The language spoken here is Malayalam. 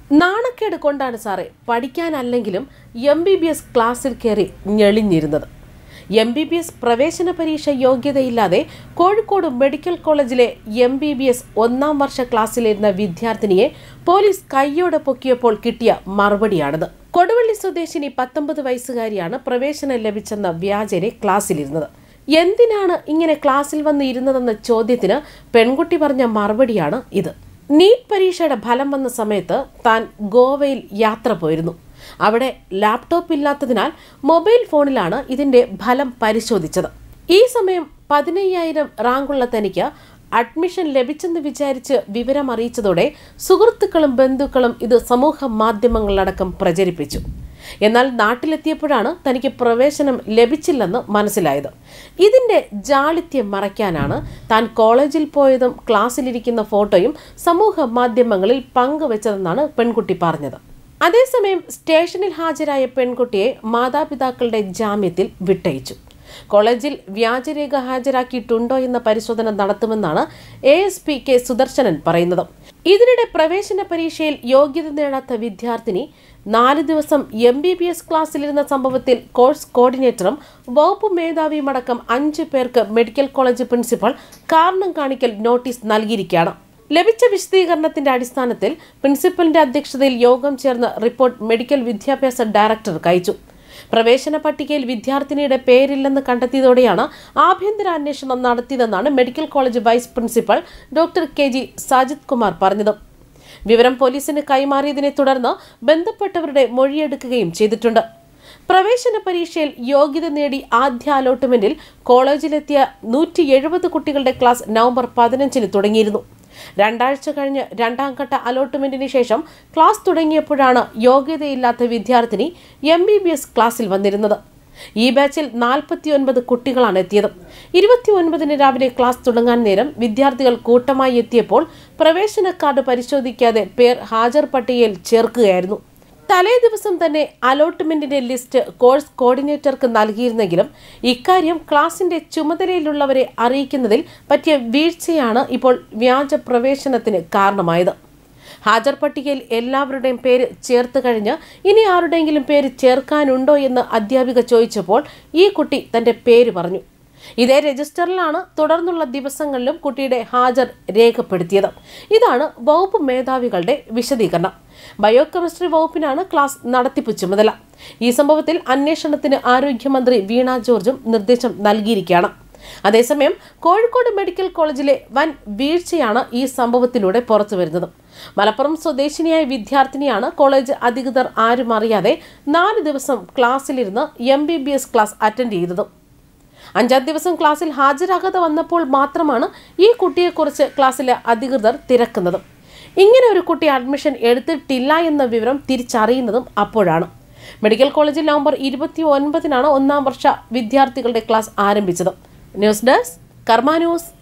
നാണക്കേട് കൊണ്ടാണ് സാറേ പഠിക്കാനല്ലെങ്കിലും എം ബി ബി എസ് ക്ലാസ്സിൽ കയറി ഞെളിഞ്ഞിരുന്നത് എം ബി ബി എസ് പ്രവേശന പരീക്ഷ യോഗ്യതയില്ലാതെ കോഴിക്കോട് മെഡിക്കൽ കോളേജിലെ എം ബി ബി എസ് ഒന്നാം വർഷ ക്ലാസ്സിലിരുന്ന വിദ്യാർത്ഥിനിയെ പോലീസ് കയ്യോടെ പൊക്കിയപ്പോൾ കിട്ടിയ മറുപടിയാണിത് കൊടുവള്ളി സ്വദേശിനി പത്തൊമ്പത് വയസ്സുകാരിയാണ് പ്രവേശനം ലഭിച്ചെന്ന വ്യാജനെ ക്ലാസ്സിലിരുന്നത് എന്തിനാണ് ഇങ്ങനെ ക്ലാസ്സിൽ വന്ന് ഇരുന്നതെന്ന ചോദ്യത്തിന് പെൺകുട്ടി പറഞ്ഞ മറുപടിയാണ് ഇത് നീറ്റ് പരീക്ഷയുടെ ഫലം വന്ന സമയത്ത് താൻ ഗോവയിൽ യാത്ര പോയിരുന്നു അവിടെ ലാപ്ടോപ്പ് ഇല്ലാത്തതിനാൽ മൊബൈൽ ഫോണിലാണ് ഇതിന്റെ ഫലം പരിശോധിച്ചത് ഈ സമയം പതിനയ്യായിരം റാങ്കുള്ള തനിക്ക് അഡ്മിഷൻ ലഭിച്ചെന്ന് വിചാരിച്ച് വിവരം അറിയിച്ചതോടെ സുഹൃത്തുക്കളും ബന്ധുക്കളും ഇത് സമൂഹ മാധ്യമങ്ങളിലടക്കം പ്രചരിപ്പിച്ചു എന്നാൽ നാട്ടിലെത്തിയപ്പോഴാണ് തനിക്ക് പ്രവേശനം ലഭിച്ചില്ലെന്ന് മനസ്സിലായത് ഇതിന്റെ ജാളിത്യം മറയ്ക്കാനാണ് താൻ കോളേജിൽ പോയതും ക്ലാസ്സിലിരിക്കുന്ന ഫോട്ടോയും സമൂഹ മാധ്യമങ്ങളിൽ പങ്കുവച്ചതെന്നാണ് പെൺകുട്ടി പറഞ്ഞത് അതേസമയം സ്റ്റേഷനിൽ ഹാജരായ പെൺകുട്ടിയെ മാതാപിതാക്കളുടെ ജാമ്യത്തിൽ വിട്ടയച്ചു കോളേജിൽ വ്യാജരേഖ ഹാജരാക്കിയിട്ടുണ്ടോ എന്ന പരിശോധന നടത്തുമെന്നാണ് A S P K Sudarsanan പറയുന്നത് ഇതിനിടെ പ്രവേശന പരീക്ഷയിൽ യോഗ്യത നേടാത്ത വിദ്യാർത്ഥിനി നാല് ദിവസം എം ബി ബി എസ് ക്ലാസ്സിലിരുന്ന സംഭവത്തിൽ കോഴ്സ് കോർഡിനേറ്ററും വകുപ്പ് മേധാവിയുമടക്കം അഞ്ച് പേർക്ക് മെഡിക്കൽ കോളേജ് പ്രിൻസിപ്പൽ കാരണം കാണിക്കൽ നോട്ടീസ് നൽകിയിരിക്കുകയാണ് ലഭിച്ച വിശദീകരണത്തിന്റെ അടിസ്ഥാനത്തിൽ പ്രിൻസിപ്പലിന്റെ അധ്യക്ഷതയിൽ യോഗം ചേർന്ന് റിപ്പോർട്ട് മെഡിക്കൽ വിദ്യാഭ്യാസ ഡയറക്ടർക്ക് അയച്ചു പ്രവേശന പട്ടികയിൽ വിദ്യാർത്ഥിനിയുടെ പേരില്ലെന്ന് കണ്ടെത്തിയതോടെയാണ് ആഭ്യന്തര അന്വേഷണം നടത്തിയതെന്നാണ് medical college vice principal doctor K G Sajid Kumar പറഞ്ഞത് വിവരം പോലീസിന് കൈമാറിയതിനെ തുടർന്ന് ബന്ധപ്പെട്ടവരുടെ മൊഴിയെടുക്കുകയും ചെയ്തിട്ടുണ്ട് പ്രവേശന പരീക്ഷയിൽ യോഗ്യത നേടി ആദ്യ അലോട്ട്മെന്റിൽ കോളേജിലെത്തിയ നൂറ്റി എഴുപത് കുട്ടികളുടെ ക്ലാസ് നവംബർ പതിനഞ്ചിന് തുടങ്ങിയിരുന്നു രണ്ടാഴ്ച കഴിഞ്ഞ് രണ്ടാം ഘട്ട അലോട്ട്മെന്റിന് ശേഷം ക്ലാസ് തുടങ്ങിയപ്പോഴാണ് യോഗ്യതയില്ലാത്ത വിദ്യാർത്ഥിനി എം ബി ബി എസ് ക്ലാസ്സിൽ വന്നിരുന്നത് ഈ ബാച്ചിൽ നാൽപ്പത്തിയൊൻപത് കുട്ടികളാണ് എത്തിയത് ഇരുപത്തിയൊൻപതിന് രാവിലെ ക്ലാസ് തുടങ്ങാൻ നേരം വിദ്യാർത്ഥികൾ കൂട്ടമായി എത്തിയപ്പോൾ പ്രവേശന കാർഡ് പരിശോധിക്കാതെ പേർ ഹാജർ പട്ടികയിൽ ചേർക്കുകയായിരുന്നു തലേ ദിവസം തന്നെ അലോട്ട്മെന്റിന്റെ ലിസ്റ്റ് കോഴ്സ് കോർഡിനേറ്റർക്ക് നൽകിയിരുന്നെങ്കിലും ഇക്കാര്യം ക്ലാസിന്റെ ചുമതലയിലുള്ളവരെ അറിയിക്കുന്നതിൽ പറ്റിയ വീഴ്ചയാണ് ഇപ്പോൾ വ്യാജ പ്രവേശനത്തിന് കാരണമായത് ഹാജർ പട്ടികയിൽ എല്ലാവരുടെയും പേര് ചേർത്ത് കഴിഞ്ഞ് ഇനി ആരുടെയെങ്കിലും പേര് ചേർക്കാനുണ്ടോ എന്ന് അധ്യാപിക ചോദിച്ചപ്പോൾ ഈ കുട്ടി തന്റെ പേര് പറഞ്ഞു ഇതേ രജിസ്റ്ററിലാണ് തുടർന്നുള്ള ദിവസങ്ങളിലും കുട്ടിയുടെ ഹാജർ രേഖപ്പെടുത്തിയത് ഇതാണ് വകുപ്പ് മേധാവികളുടെ വിശദീകരണം ബയോകെമിസ്ട്രി വകുപ്പിനാണ് ക്ലാസ് നടത്തിപ്പ് ചുമതല ഈ സംഭവത്തിൽ അന്വേഷണത്തിന് ആരോഗ്യമന്ത്രി വീണ ജോർജും നിർദ്ദേശം നൽകിയിരിക്കുകയാണ് അതേസമയം കോഴിക്കോട് മെഡിക്കൽ കോളേജിലെ വൻ വീഴ്ചയാണ് ഈ സംഭവത്തിലൂടെ പുറത്തുവരുന്നത് മലപ്പുറം സ്വദേശിനിയായ വിദ്യാർത്ഥിനിയാണ് കോളേജ് അധികൃതർ ആരും അറിയാതെ നാല് ദിവസം ക്ലാസ്സിലിരുന്ന് M B B S class attend ചെയ്തത് അഞ്ചാം ദിവസം ക്ലാസ്സിൽ ഹാജരാകാതെ വന്നപ്പോൾ മാത്രമാണ് ഈ കുട്ടിയെക്കുറിച്ച് ക്ലാസ്സിലെ അധികൃതർ തിരക്കുന്നതും ഇങ്ങനെ ഒരു കുട്ടി അഡ്മിഷൻ എടുത്തിട്ടില്ല എന്ന വിവരം തിരിച്ചറിയുന്നതും അപ്പോഴാണ് മെഡിക്കൽ കോളേജിൽ നവംബർ ഇരുപത്തി ഒൻപതിനാണ് ഒന്നാം വർഷ വിദ്യാർത്ഥികളുടെ ക്ലാസ് ആരംഭിച്ചത് ന്യൂസ് ഡെസ്ക് കർമ്മ ന്യൂസ്